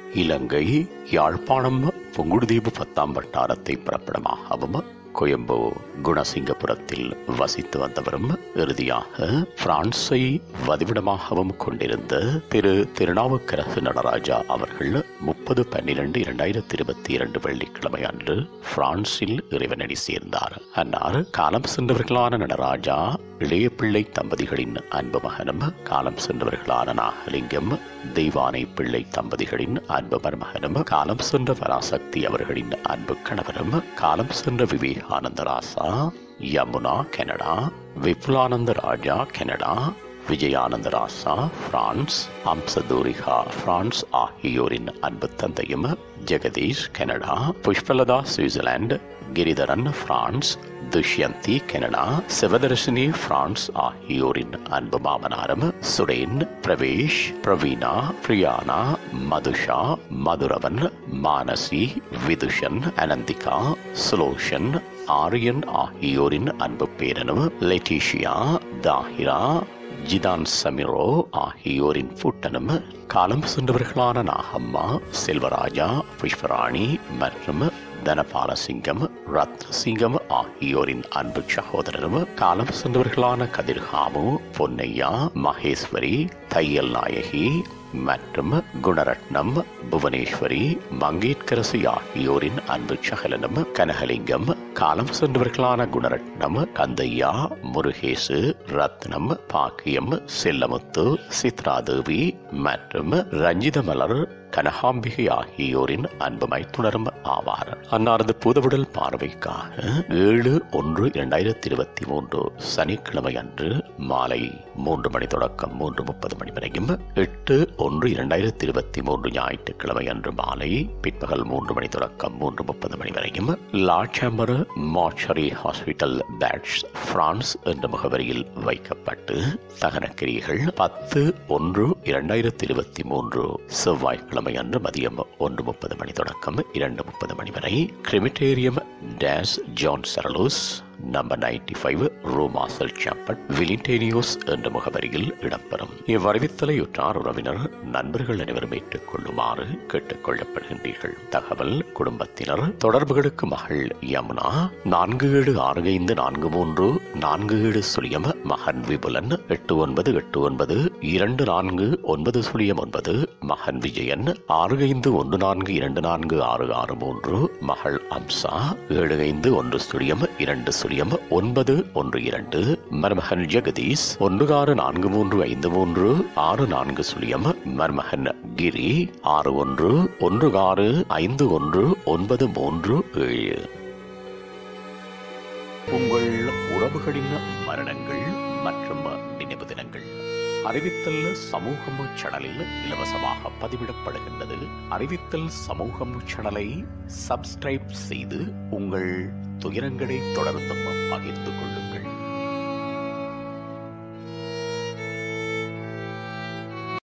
இலங்கை யாழ்ப்பாணம் புங்குடுதீவு பத்தாம் வட்டாரத்தை பிறப்பிடமாகவும் கொயம்போ குணசிங்கபுரத்தில் வசித்து வந்தவரும் இறுதியாக பிரான்சை வதிவிடமாகவும் கொண்டிருந்த திரு திருநாவுக்கரசு நடராஜா அவர்கள் முப்பது பன்னிரண்டு இரண்டாயிரத்தி இருபத்தி இரண்டு வெள்ளிக்கிழமை அன்று பிரான்சில் இறைவனடி சேர்ந்தார் அன்னார் காலம் சென்றவர்களான நடராஜா இளைய பிள்ளை தம்பதிகளின் அன்பு மகனும் காலம் சென்றவர்களான நாகலிங்கம் தெய்வானை பிள்ளை தம்பதிகளின் அன்பு மருமகனும் காலம் சென்ற பராசக்தி அவர்களின் அன்பு கணவரும் காலம் சென்ற Vivekananda Rasa Yamuna Canada Vipulananda Raja Canada Vijayananda Rasa France Amsathurika France ஆகியோரின் அன்பு தந்தையும் Jagadish Canada Pushpalatha Switzerland Giritharan France Dushyanthi Canada Sivadharshini France ஆகியோரின் அன்பு மாமனாரும் சுரேன் பிரவேஷ் பிரவீனா பிரியானா மதுஷா மதுரவன் மானசி விதுஷன் அனந்திகா சுலோஷன் ஆரியன் ஆகியோரின் அன்பு பேரனும் லெட்டிஷியா தாஹிரா ஜிதான் சமிரோ ஆகியோரின் பூட்டனும் காலம் சென்றவர்களான நாகம்மா செல்வராஜா புஷ்பராணி மற்றும் தனபாலசிங்கம் ரத்னசிங்கம் ஆகியோரின் அன்பு சகோதரரும் காலம் சென்றவர்களான கதிர்காமு பொன்னையா மகேஸ்வரி தையல் நாயகி மற்றும் குணரட்னம் புவனேஸ்வரி மங்கேட்கரசி ஆகியோரின் அன்பு சகலனும் கனகலிங்கம் காலம் சென்றவர்களான குணரட்னம் கந்தையா முருகேசு ரத்னம் பாக்கியம் செல்லமுத்து சித்ராதேவி மற்றும் ரஞ்சிதமலர் கனகாம்பிகை ஆகியோரின் அன்பு மைத்துணரும் ஆவார் அன்னாரது புதவுடல் பார்வைக்காக ஏழு ஒன்று இரண்டாயிரத்தி இருபத்தி மூன்று சனிக்கிழமை அன்று மாலை மூன்று மணி தொடக்கம் மூன்று முப்பது மணி வரையும் எட்டு ஒன்று இரண்டாயிரத்தி இருபத்தி மூன்று ஞாயிற்றுக்கிழமை அன்று மாலை பிற்பகல் மூன்று மணி தொடக்கம் மூன்று முப்பது மணி வரையும் லாச்சம்பர் மார்ச்சரி ஹாஸ்பிட்டல் பேட்ஸ் பிரான்ஸ் என்ற முகவரியில் வைக்கப்பட்டு தகனக்கிரிகள் பத்து ஒன்று இரண்டாயிரத்தி இருபத்தி மூன்று செவ்வாய்க்கிழமை அன்று மதியம் ஒன்று முப்பது மணி தொடக்கம் இரண்டு முப்பது மணி வரை கிரிமிட்டேரியம் டேஸ் ஜான் சரலூஸ் நம்பர் நைன்டி ஃபைவ் ரோமாசல் சாம்பட் விலிண்டேனியோஸ் என்ற முகவரியில் இடம்பெறும் இவ்வறிவித்தலையுற்றார் உறவினர் நண்பர்கள் அனைவரும் ஏற்றுக்கொள்ளுமாறு கேட்டுக்கொள்ளப்படுகின்றீர்கள் தகவல் குடும்பத்தினர் தொடர்புகளுக்கு மகள் யமுனா நான்கு ஏழு ஆறு ஐந்து நான்கு மூன்று நான்கு ஏழு சுழியம் மகன் விபுலன் எட்டு ஒன்பது எட்டு ஒன்பது இரண்டு நான்கு ஒன்பது சுழியம் ஒன்பது மகன் விஜயன் ஆறு ஐந்து ஒன்று நான்கு இரண்டு நான்கு ஆறு ஆறு மூன்று மகள் அம்சா ஏழு ஐந்து ஒன்று சுழியம் இரண்டு சுழியம் ஒன்பது ஒன்று இரண்டு மருமகன் ஜெகதீஷ் ஒன்று ஆறு நான்கு மூன்று ஐந்து மூன்று ஆறு நான்கு சுழியம் மருமகன் கிரி ஆறு ஒன்று ஒன்று ஆறு ஐந்து ஒன்று ஒன்பது மூன்று ஏழு உங்கள் உறவுகளின் மரணங்கள் மற்றும் நினைவு தினங்கள் அறிவித்தல் சமூகம் சேனலில் இலவசமாக பதிவிடப்படுகின்றது அறிவித்தல் சமூகம் சேனலை சப்ஸ்கிரைப் செய்து உங்கள் துயரங்களை தொடர்ந்தும் பகிர்ந்து கொள்ளுங்கள்